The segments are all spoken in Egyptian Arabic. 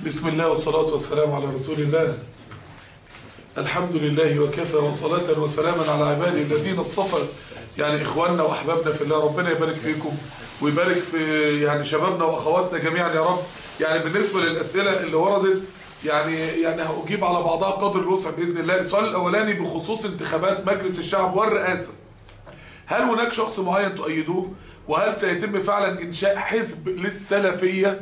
بسم الله والصلاة والسلام على رسول الله الحمد لله وكفى وصلاة وسلاما على عباده الذين اصطفى يعني إخواننا وأحبابنا في الله ربنا يبارك فيكم ويبارك في يعني شبابنا وأخواتنا جميعا يا رب يعني بالنسبة للأسئلة اللي وردت يعني يعني هأجيب على بعضها قدر الوسع بإذن الله السؤال الأولاني بخصوص انتخابات مجلس الشعب والرئاسة هل هناك شخص معين تؤيدوه وهل سيتم فعلا إنشاء حزب للسلفية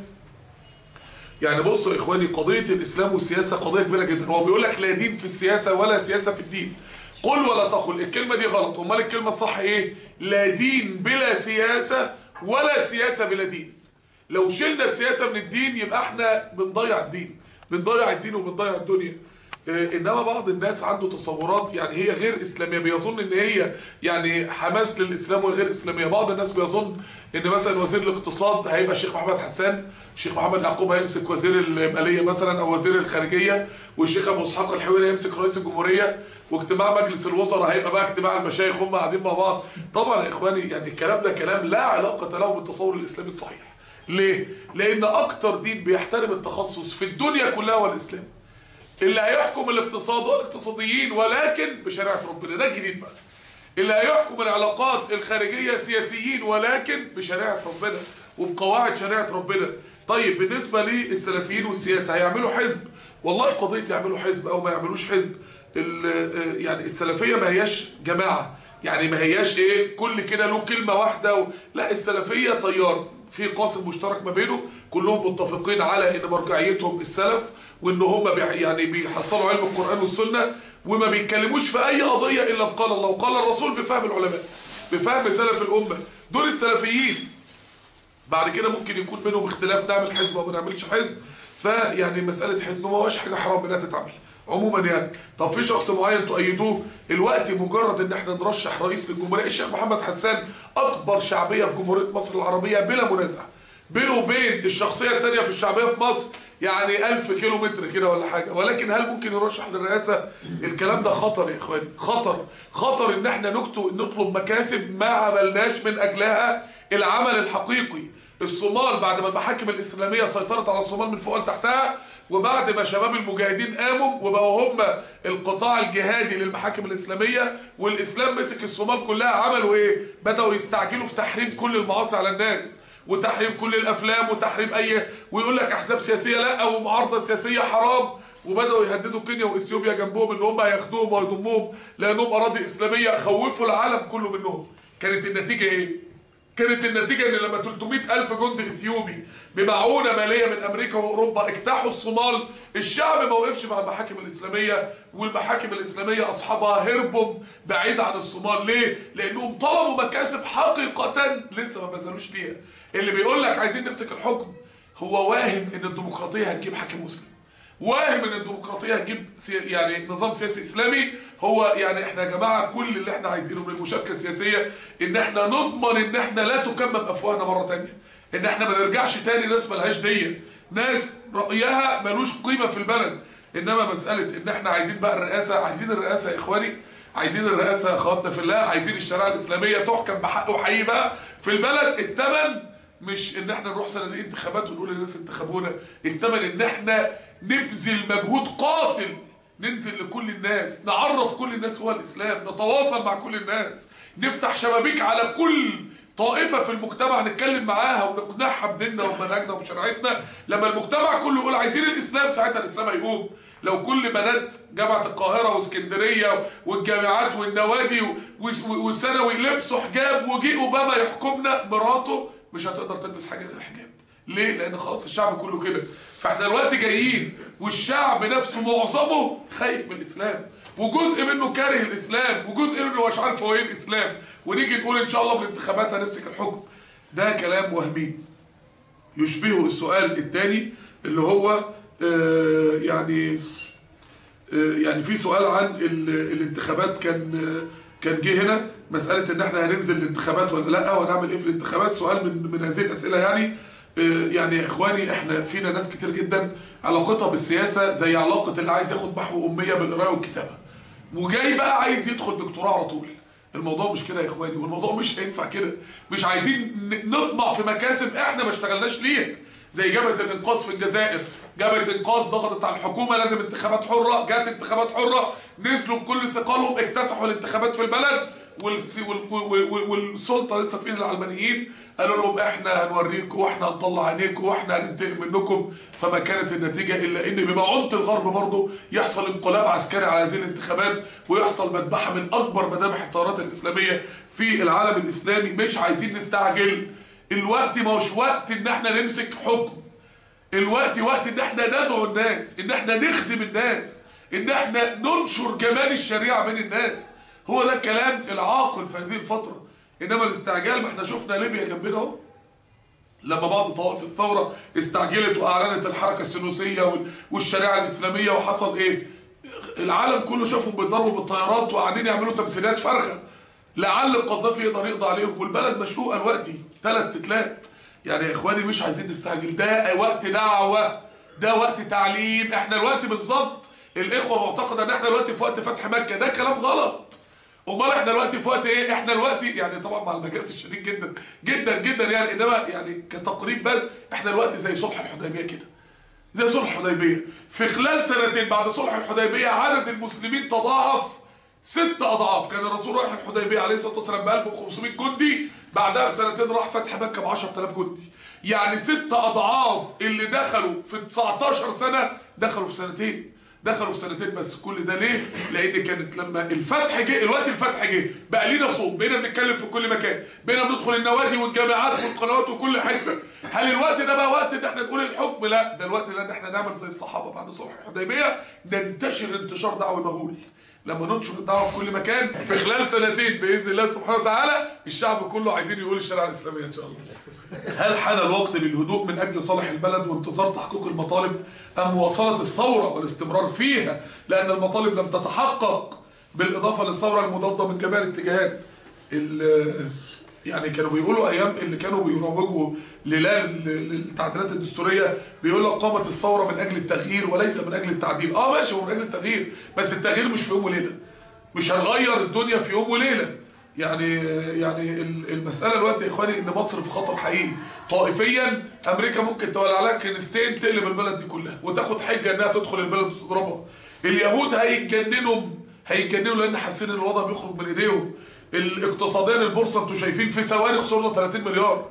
يعني بصوا يا اخواني قضية الاسلام والسياسة قضية كبيرة جدا هو بيقول لك لا دين في السياسة ولا سياسة في الدين قل ولا تقل الكلمة دي غلط امال الكلمة الصح ايه لا دين بلا سياسة ولا سياسة بلا دين لو شلنا السياسة من الدين يبقى احنا بنضيع الدين بنضيع الدين وبنضيع الدنيا آه، انما بعض الناس عنده تصورات يعني هي غير اسلاميه بيظن ان هي يعني حماس للاسلام وغير اسلاميه بعض الناس بيظن ان مثلا وزير الاقتصاد هيبقى الشيخ محمد حسان الشيخ محمد يعقوب هيمسك وزير الماليه مثلا او وزير الخارجيه والشيخ ابو اسحاق الحويري هيمسك رئيس الجمهوريه واجتماع مجلس الوزراء هيبقى بقى اجتماع المشايخ هم قاعدين مع بعض طبعا يا اخواني يعني الكلام ده كلام لا علاقه له بالتصور الاسلامي الصحيح ليه لان اكتر دين بيحترم التخصص في الدنيا كلها هو الاسلام اللي هيحكم الاقتصاد هو الاقتصاديين ولكن بشريعة ربنا ده الجديد بقى اللي هيحكم العلاقات الخارجية سياسيين ولكن بشريعة ربنا وبقواعد شريعة ربنا طيب بالنسبة للسلفيين والسياسة هيعملوا حزب والله قضية يعملوا حزب او ما يعملوش حزب ال- يعني السلفية ما هياش جماعة يعني ما هياش ايه كل كده له كلمة واحدة و... لا السلفية طيار في قاسم مشترك ما بينه كلهم متفقين على ان مرجعيتهم السلف وان هم بيح يعني بيحصلوا علم القرآن والسنة وما بيتكلموش في اي قضية الا بقال الله وقال الرسول بفهم العلماء بفهم سلف الامة دول السلفيين بعد كده ممكن يكون بينهم اختلاف نعمل حزب او ما نعملش حزب فيعني مسألة حزب ما هوش حاجة حرام انها تتعمل عموما يعني طب في شخص معين تؤيدوه الوقت مجرد ان احنا نرشح رئيس للجمهورية الشيخ محمد حسان اكبر شعبية في جمهورية مصر العربية بلا منازع بينه وبين الشخصية التانية في الشعبية في مصر يعني ألف كيلو متر كده ولا حاجة ولكن هل ممكن يرشح للرئاسة الكلام ده خطر يا إخواني خطر خطر إن احنا نكتب نطلب مكاسب ما عملناش من أجلها العمل الحقيقي الصومال بعد ما المحاكم الإسلامية سيطرت على الصومال من فوق لتحتها وبعد ما شباب المجاهدين قاموا وبقوا هم القطاع الجهادي للمحاكم الإسلامية والإسلام مسك الصومال كلها عملوا إيه؟ بدأوا يستعجلوا في تحريم كل المعاصي على الناس وتحريم كل الافلام وتحريم اي ويقول لك احزاب سياسيه لا ومعارضه سياسيه حرام وبداوا يهددوا كينيا واثيوبيا جنبهم ان هم هياخدوهم ويضموهم لانهم اراضي اسلاميه خوفوا العالم كله منهم كانت النتيجه ايه كانت النتيجة ان لما 300 الف جندي اثيوبي بمعونة مالية من امريكا واوروبا اجتاحوا الصومال الشعب ما وقفش مع المحاكم الاسلامية والمحاكم الاسلامية اصحابها هربوا بعيد عن الصومال ليه؟ لانهم طلبوا مكاسب حقيقة لسه ما بذلوش ليها اللي بيقول لك عايزين نمسك الحكم هو واهم ان الديمقراطية هتجيب حاكم مسلم واهم ان الديمقراطيه هتجيب سي... يعني نظام سياسي اسلامي هو يعني احنا يا جماعه كل اللي احنا عايزينه من المشاركه السياسيه ان احنا نضمن ان احنا لا تكمم افواهنا مره تانية ان احنا ما نرجعش تاني ناس ملهاش ديه ناس رايها ملوش قيمه في البلد انما مساله ان احنا عايزين بقى الرئاسه عايزين الرئاسه يا اخواني عايزين الرئاسه يا اخواتنا في الله عايزين الشريعه الاسلاميه تحكم بحق وحقيقي بقى في البلد الثمن مش ان احنا نروح صناديق انتخابات ونقول للناس انتخبونا الثمن ان احنا نبذل مجهود قاتل ننزل لكل الناس نعرف كل الناس هو الاسلام نتواصل مع كل الناس نفتح شبابيك على كل طائفة في المجتمع نتكلم معاها ونقنعها بديننا ومنهجنا وشريعتنا لما المجتمع كله يقول عايزين الاسلام ساعتها الاسلام هيقوم لو كل بنات جامعة القاهرة واسكندرية والجامعات والنوادي والثانوي لبسوا حجاب وجي اوباما يحكمنا مراته مش هتقدر تلبس حاجة غير حجاب ليه؟ لأن خلاص الشعب كله كده فاحنا دلوقتي جايين والشعب نفسه معظمه خايف من الإسلام وجزء منه كاره الإسلام وجزء منه مش عارف هو إيه الإسلام ونيجي نقول إن شاء الله بالانتخابات هنمسك الحكم ده كلام وهمي يشبهه السؤال الثاني اللي هو آه يعني آه يعني في سؤال عن الانتخابات كان آه كان جه هنا مسألة ان احنا هننزل الانتخابات ولا لا وهنعمل ايه في الانتخابات سؤال من من هذه الاسئلة يعني يعني يا اخواني احنا فينا ناس كتير جدا علاقتها بالسياسة زي علاقة اللي عايز ياخد محو امية بالقراءة والكتابة وجاي بقى عايز يدخل دكتوراه على طول الموضوع مش كده يا اخواني والموضوع مش هينفع كده مش عايزين نطمع في مكاسب احنا ما اشتغلناش ليها زي جبهه الانقاذ في الجزائر جبهه انقاذ ضغطت على الحكومه لازم انتخابات حره جت انتخابات حره نزلوا بكل ثقلهم اكتسحوا الانتخابات في البلد والس- وال- وال- وال- والسلطه لسه في ايد العلمانيين قالوا لهم احنا هنوريكم واحنا هنطلع عينيكم واحنا هننتقم منكم فما كانت النتيجه الا ان بمعونه الغرب برضه يحصل انقلاب عسكري على هذه الانتخابات ويحصل مذبحه من اكبر مذابح التيارات الاسلاميه في العالم الاسلامي مش عايزين نستعجل الوقت ما هوش وقت ان احنا نمسك حكم الوقت وقت ان احنا ندعو الناس ان احنا نخدم الناس ان احنا ننشر جمال الشريعه بين الناس هو ده الكلام العاقل في هذه الفتره انما الاستعجال ما احنا شفنا ليبيا جنبنا اهو لما بعض طوائف الثوره استعجلت واعلنت الحركه السنوسيه وال- والشريعه الاسلاميه وحصل ايه العالم كله شافهم بيضربوا بالطيارات وقاعدين يعملوا تمثيليات فارغه لعل القذافي يقدر يقضي عليهم والبلد مشقوقه دلوقتي ثلاث تتلات يعني يا اخواني مش عايزين نستعجل ده وقت دعوه ده وقت تعليم احنا الوقت بالظبط الاخوه معتقده ان احنا دلوقتي في وقت فتح مكه ده كلام غلط امال احنا دلوقتي في وقت ايه احنا دلوقتي يعني طبعا مع المجالس الشديد جدا جدا جدا يعني انما يعني كتقريب بس احنا دلوقتي زي صلح الحديبيه كده زي صلح الحديبيه في خلال سنتين بعد صلح الحديبيه عدد المسلمين تضاعف ست اضعاف كان الرسول رايح الحديبيه عليه الصلاه والسلام ب 1500 جندي بعدها بسنتين راح فتح مكه ب 10000 جندي يعني ست اضعاف اللي دخلوا في 19 سنه دخلوا في سنتين دخلوا في سنتين بس كل ده ليه؟ لان كانت لما الفتح جه الوقت الفتح جه بقى لينا صوت بقينا بنتكلم في كل مكان بقينا بندخل النوادي والجامعات والقنوات وكل حته هل الوقت ده بقى وقت ان احنا نقول الحكم لا ده الوقت ده ان احنا نعمل زي الصحابه بعد صلح الحديبيه ننتشر انتشار دعوي مهول لما ننشر الدعوه في كل مكان في خلال سنتين باذن الله سبحانه وتعالى الشعب كله عايزين يقول الشريعه الاسلاميه ان شاء الله هل حان الوقت للهدوء من اجل صالح البلد وانتظار تحقيق المطالب ام مواصله الثوره والاستمرار فيها لان المطالب لم تتحقق بالاضافه للثوره المضاده من جميع الاتجاهات ال- يعني كانوا بيقولوا ايام اللي كانوا بيروجوا للال- للتعديلات الدستوريه بيقول لك قامت الثوره من اجل التغيير وليس من اجل التعديل اه ماشي هو من اجل التغيير بس التغيير مش في يوم وليله مش هنغير الدنيا في يوم وليله يعني يعني ال- المساله دلوقتي يا اخواني ان مصر في خطر حقيقي طائفيا امريكا ممكن تولع عليها كنيستين تقلب البلد دي كلها وتاخد حجه انها تدخل البلد وتضربها اليهود هيتجننوا هيتجننوا لان حاسين ان الوضع بيخرج من ايديهم الاقتصاديا البورصه انتوا شايفين في ثواني خسرنا 30 مليار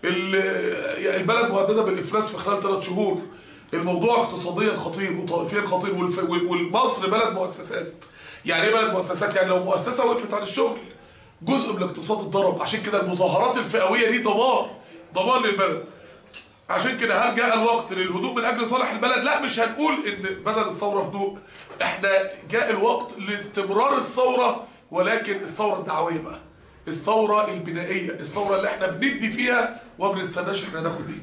ال- البلد مهدده بالافلاس في خلال ثلاث شهور الموضوع اقتصاديا خطير وطائفيا خطير والف- وال- والمصر بلد مؤسسات يعني ايه بلد مؤسسات يعني لو مؤسسه وقفت عن الشغل جزء من الاقتصاد اتضرب عشان كده المظاهرات الفئويه دي دمار دمار للبلد عشان كده هل جاء الوقت للهدوء من اجل صالح البلد لا مش هنقول ان بدل الثوره هدوء احنا جاء الوقت لاستمرار الثوره ولكن الثوره الدعويه بقى الثوره البنائيه الثوره اللي احنا بندي فيها وما بنستناش احنا ناخد دي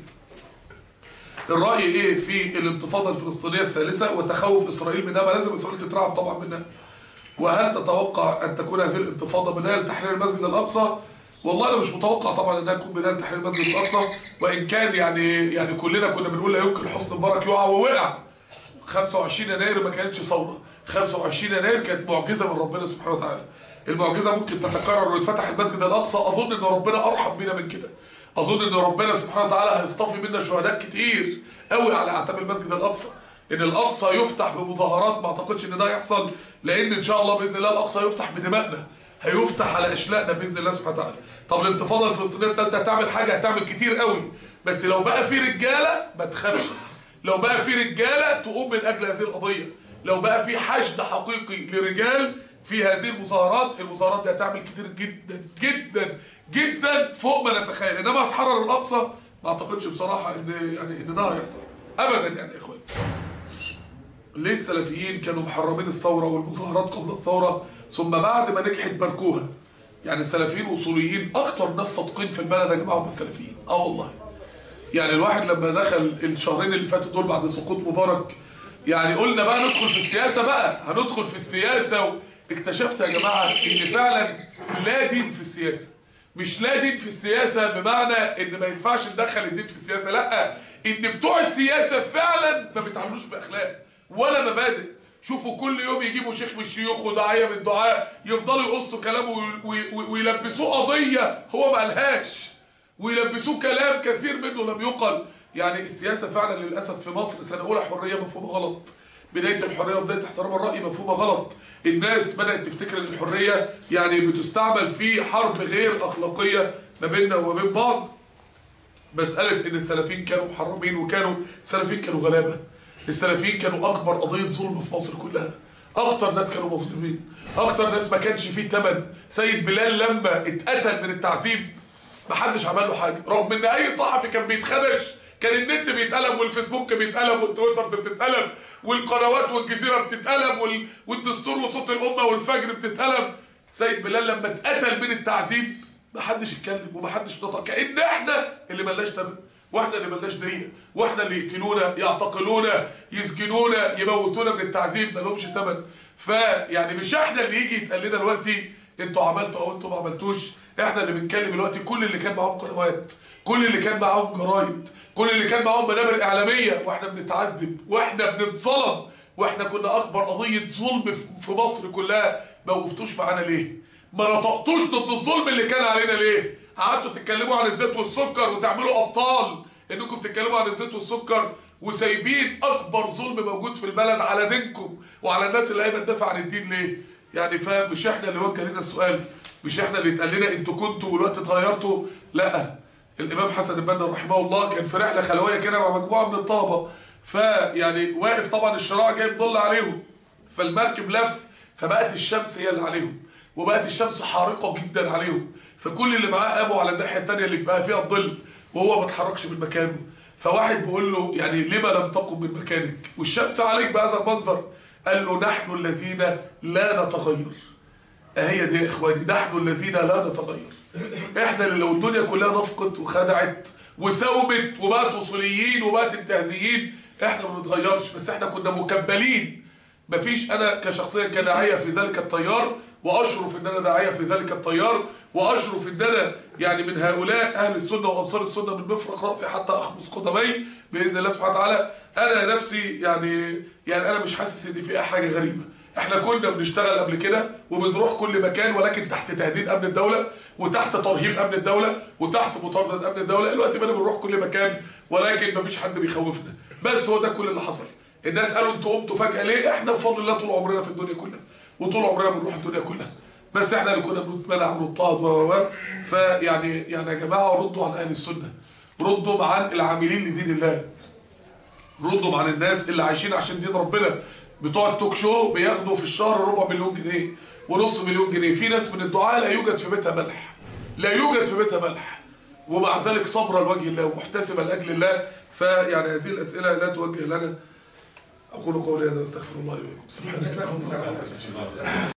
الرأي ايه في الانتفاضة الفلسطينية الثالثة وتخوف اسرائيل منها ما لازم اسرائيل تترعب طبعا منها وهل تتوقع ان تكون هذه الانتفاضة بداية لتحرير المسجد الاقصى والله انا مش متوقع طبعا انها تكون بداية لتحرير المسجد الاقصى وان كان يعني يعني كلنا كنا بنقول لا يمكن حسني مبارك يقع ووقع 25 يناير ما كانتش ثوره 25 يناير كانت معجزه من ربنا سبحانه وتعالى المعجزه ممكن تتكرر ويتفتح المسجد الاقصى اظن ان ربنا ارحم بينا من كده اظن ان ربنا سبحانه وتعالى هيصطفي منا شهداء كتير قوي على اعتاب المسجد الاقصى ان الاقصى يفتح بمظاهرات ما اعتقدش ان ده يحصل لان ان شاء الله باذن الله الاقصى يفتح بدمائنا هيفتح على اشلائنا باذن الله سبحانه وتعالى طب الانتفاضه الفلسطينيه الثالثه هتعمل حاجه هتعمل كتير قوي بس لو بقى في رجاله ما تخافش لو بقى في رجاله تقوم من اجل هذه القضيه لو بقى في حشد حقيقي لرجال في هذه المظاهرات المظاهرات دي هتعمل كتير جدا جدا جدا فوق ما نتخيل انما هتحرر الاقصى ما اعتقدش بصراحه ان يعني ان ده هيحصل ابدا يعني يا اخوان ليه السلفيين كانوا محرمين الثوره والمظاهرات قبل الثوره ثم بعد ما نجحت باركوها يعني السلفيين اصوليين اكتر ناس صادقين في البلد يا جماعه هم السلفيين اه والله يعني الواحد لما دخل الشهرين اللي فاتوا دول بعد سقوط مبارك يعني قلنا بقى ندخل في السياسة بقى هندخل في السياسة واكتشفت يا جماعة ان فعلا لا دين في السياسة مش لا دين في السياسة بمعنى ان ما ينفعش ندخل الدين في السياسة لا ان بتوع السياسة فعلا ما بيتعاملوش باخلاق ولا مبادئ شوفوا كل يوم يجيبوا شيخ من الشيوخ وداعية من الدعاء يفضلوا يقصوا كلامه وي- وي- ويلبسوه قضية هو ما قالهاش ويلبسوه كلام كثير منه لم يقل يعني السياسه فعلا للاسف في مصر سنه اولى حريه مفهومه غلط بدايه الحريه وبدايه احترام الراي مفهومه غلط الناس بدات تفتكر ان الحريه يعني بتستعمل في حرب غير اخلاقيه ما بيننا وما بين بعض مسألة إن السلفيين كانوا محرمين وكانوا السلفيين كانوا غلابة السلفيين كانوا أكبر قضية ظلم في مصر كلها أكتر ناس كانوا مظلومين أكتر ناس ما كانش فيه تمن سيد بلال لما اتقتل من التعذيب محدش عمل له حاجة رغم إن أي صحفي كان بيتخدش كان النت بيتقلب والفيسبوك بيتقلب والتويترز بتتقلب والقنوات والجزيرة بتتقلب وال... والدستور وصوت الأمة والفجر بتتقلب سيد بلال لما اتقتل من التعذيب ما حدش اتكلم وما حدش نطق كأن احنا اللي ملناش تمن واحنا اللي ملناش دية واحنا اللي يقتلونا يعتقلونا يسجنونا يموتونا من التعذيب ما لهمش تمن فيعني مش احنا اللي يجي يتقال لنا دلوقتي انتوا عملتوا او انتوا ما عملتوش احنا اللي بنتكلم دلوقتي كل اللي كان معاهم قنوات كل اللي كان معاهم جرايد كل اللي كان معاهم منابر اعلاميه واحنا بنتعذب واحنا بنتظلم واحنا كنا اكبر قضيه ظلم في- في مصر كلها ما وقفتوش معانا ليه؟ ما نطقتوش ضد الظلم اللي كان علينا ليه؟ قعدتوا تتكلموا عن الزيت والسكر وتعملوا ابطال انكم تتكلموا عن الزيت والسكر وسايبين اكبر ظلم موجود في البلد على دينكم وعلى الناس اللي قايمه تدافع عن الدين ليه؟ يعني فمش احنا اللي وجه لنا السؤال مش احنا اللي اتقال لنا انتوا كنتوا والوقت اتغيرتوا لا الامام حسن البنا رحمه الله كان في رحله خلويه كده مع مجموعه من الطلبه فيعني واقف طبعا الشراع جاي مضل عليهم فالمركب لف فبقت الشمس هي اللي عليهم وبقت الشمس حارقه جدا عليهم فكل اللي معاه قاموا على الناحيه الثانيه اللي بقى فيها الظل وهو ما اتحركش من مكانه فواحد بيقول له يعني لما لم تقم من مكانك والشمس عليك بهذا المنظر قال له نحن الذين لا نتغير هي دي يا اخواني نحن الذين لا نتغير احنا اللي لو الدنيا كلها نفقت وخدعت وسومت وبقت وصوليين وبقت انتهازيين احنا ما بنتغيرش بس احنا كنا مكبلين مفيش انا كشخصيا كداعيه في ذلك التيار واشرف ان انا داعيه في ذلك التيار واشرف ان انا يعني من هؤلاء اهل السنه وانصار السنه من مفرق راسي حتى اخمص قدمي باذن الله سبحانه وتعالى انا نفسي يعني يعني انا مش حاسس ان في اي حاجه غريبه احنا كنا بنشتغل قبل كده وبنروح كل مكان ولكن تحت تهديد امن الدوله وتحت ترهيب امن الدوله وتحت مطارده امن الدوله دلوقتي بقينا بنروح كل مكان ولكن مفيش حد بيخوفنا بس هو ده كل اللي حصل الناس قالوا انتوا قمتوا فجاه ليه احنا بفضل الله طول عمرنا في الدنيا كلها وطول عمرنا بنروح الدنيا كلها بس احنا اللي كنا بنتمنع ونضطهد و و و. فيعني يعني يا جماعه ردوا عن اهل السنه ردوا عن العاملين لدين الله ردوا عن الناس اللي عايشين عشان دين ربنا بتوع التوك شو بياخدوا في الشهر ربع مليون جنيه ونص مليون جنيه في ناس من الدعاء لا يوجد في بيتها ملح لا يوجد في بيتها ملح ومع ذلك صبرا لوجه الله ومحتسبا لاجل الله فيعني هذه الاسئله لا توجه لنا اقول قولي هذا واستغفر الله لي ولكم سبحانك اللهم وبحمدك